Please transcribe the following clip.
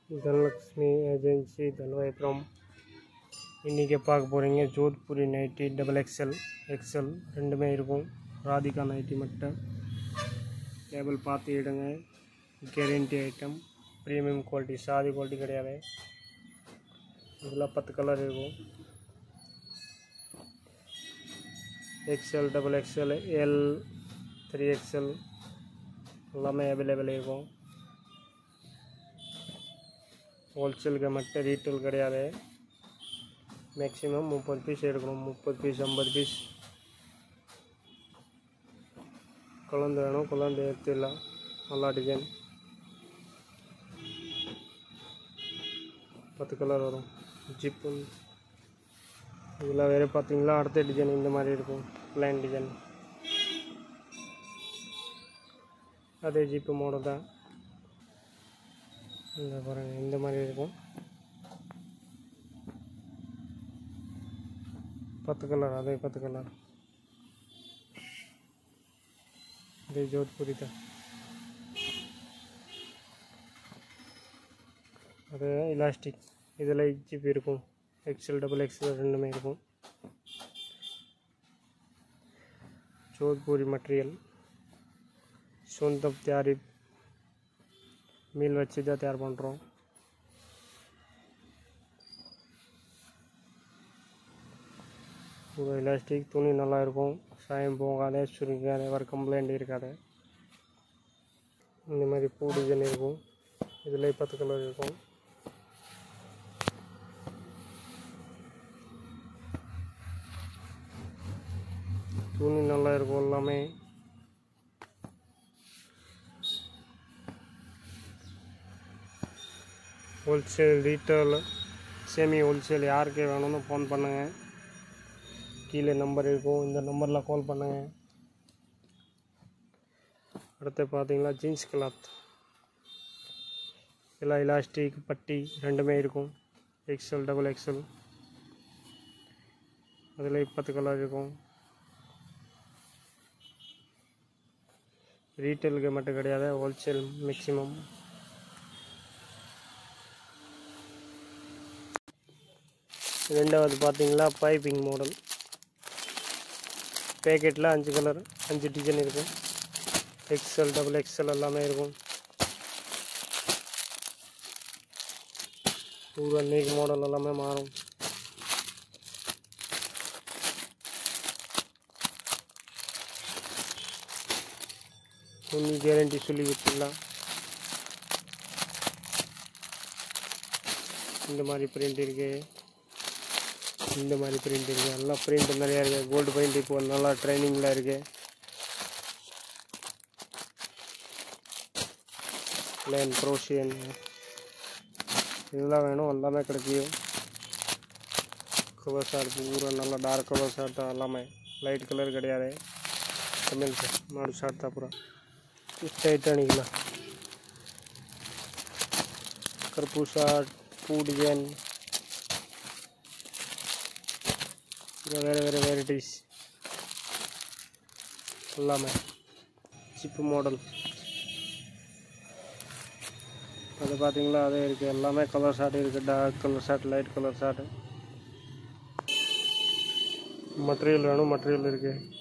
Dhanalakshmi agency தன்வாயபுரம் இன்றைக்கி பார்க்க போகிறீங்க Jodhpuri nighty double XL XL ரெண்டுமே இருக்கும் ராதிகா நைட்டி மட்டும் லேபிள் பார்த்து எடுங்க கேரண்டி ஐட்டம் ப்ரீமியம் குவாலிட்டி சாதி குவாலிட்டி கிடையாது இதில் பத்து கலர் இருக்கும் XL double XL L three XL எல்லாமே அவைலபிள் இருக்கும் ஹோல்சேலுக்கு மட்டும் ரீட்டெயில் கிடையாது மேக்ஸிமம் முப்பது பீஸ் எடுக்கணும் முப்பது பீஸ் ஐம்பது பீஸ் குழந்தை வேணும் குழந்தை எடுத்துடலாம் நல்லா டிசைன் பத்து கலர் வரும் ஜிப்பு இதில் வேறு பார்த்தீங்களா அடுத்த டிசைன் இந்த மாதிரி இருக்கும் ப்ளைன் டிசைன் அதே ஜிப்பு மாடல் தான் இந்த பாருங்கள் இந்த மாதிரி இருக்கும் பத்து கலர் அதே பத்து கலர் இதே ஜோத்பூரி தான் அது இலாஸ்டிக் இதில் ஜிப் இருக்கும் எக்ஸ்எல் டபுள் எக்ஸ்எல் ரெண்டுமே இருக்கும் ஜோத்பூரி மெட்டீரியல் சொந்தம் தயாரி மீல் வச்சு தான் தயார் பண்ணுறோம் ஒரு எலாஸ்டிக் துணி நல்லா இருக்கும் சாயம் போகாத சுருங்காத வர கம்ப்ளைண்ட் இருக்காது இந்த மாதிரி பூ டிசைன் இருக்கும் இதில் பத்து கலர் இருக்கும் துணி நல்லா இருக்கும் எல்லாமே ஹோல்சேல் ரீட்டெயில் செமி ஹோல்சேல் யாருக்கு வேணும்னு ஃபோன் பண்ணுங்கள் கீழே நம்பர் இருக்கும் இந்த நம்பரில் கால் பண்ணுங்கள் அடுத்து பார்த்தீங்களா ஜீன்ஸ் கிளாத் எல்லாம் இலாஸ்டிக் பட்டி ரெண்டுமே இருக்கும் எக்ஸ்எல் டபுள் எக்ஸ்எல் அதில் பத்து கலர் இருக்கும் ரீட்டெயிலுக்கு மட்டும் கிடையாது ஹோல்சேல் மேக்ஸிமம் ரெண்டாவது பார்த்தீங்களா பைப்பிங் மாடல் பேக்கெட்டில் அஞ்சு கலர் அஞ்சு டிசைன் இருக்கும் எக்ஸ்எல் டபுள் எக்ஸ்எல் எல்லாமே இருக்கும் பூரா நீக் மாடல் எல்லாமே மாறும் துணி கேரண்டி சொல்லி வச்சிடலாம் இந்த மாதிரி பிரிண்ட் இருக்கு இந்த மாதிரி பிரிண்ட் இருக்குது நல்லா பிரிண்ட் நிறையா இருக்குது கோல்டு பெயிண்ட் இப்போ நல்லா ட்ரைனிங்கில் இருக்குது லேன் ப்ரோஷியன் இதெல்லாம் வேணும் எல்லாமே கிடைக்கும் கலர் ஷார்ட் பூரா நல்லா டார்க் கலர் ஷார்ட் எல்லாமே லைட் கலர் கிடையாது தமிழ் மாடு ஷார்ட் தான் பூரா ஸ்ட்ரைட் அணிக்கலாம் கருப்பு ஷார்ட் பூ டிசைன் வேறு வேறு வெரைட்டிஸ் எல்லாமே சிப்பு மாடல் அது பார்த்தீங்களா அதே இருக்குது எல்லாமே கலர் ஷார்ட் இருக்குது dark colour short light colour short material வேணும் மெட்டீரியல் இருக்குது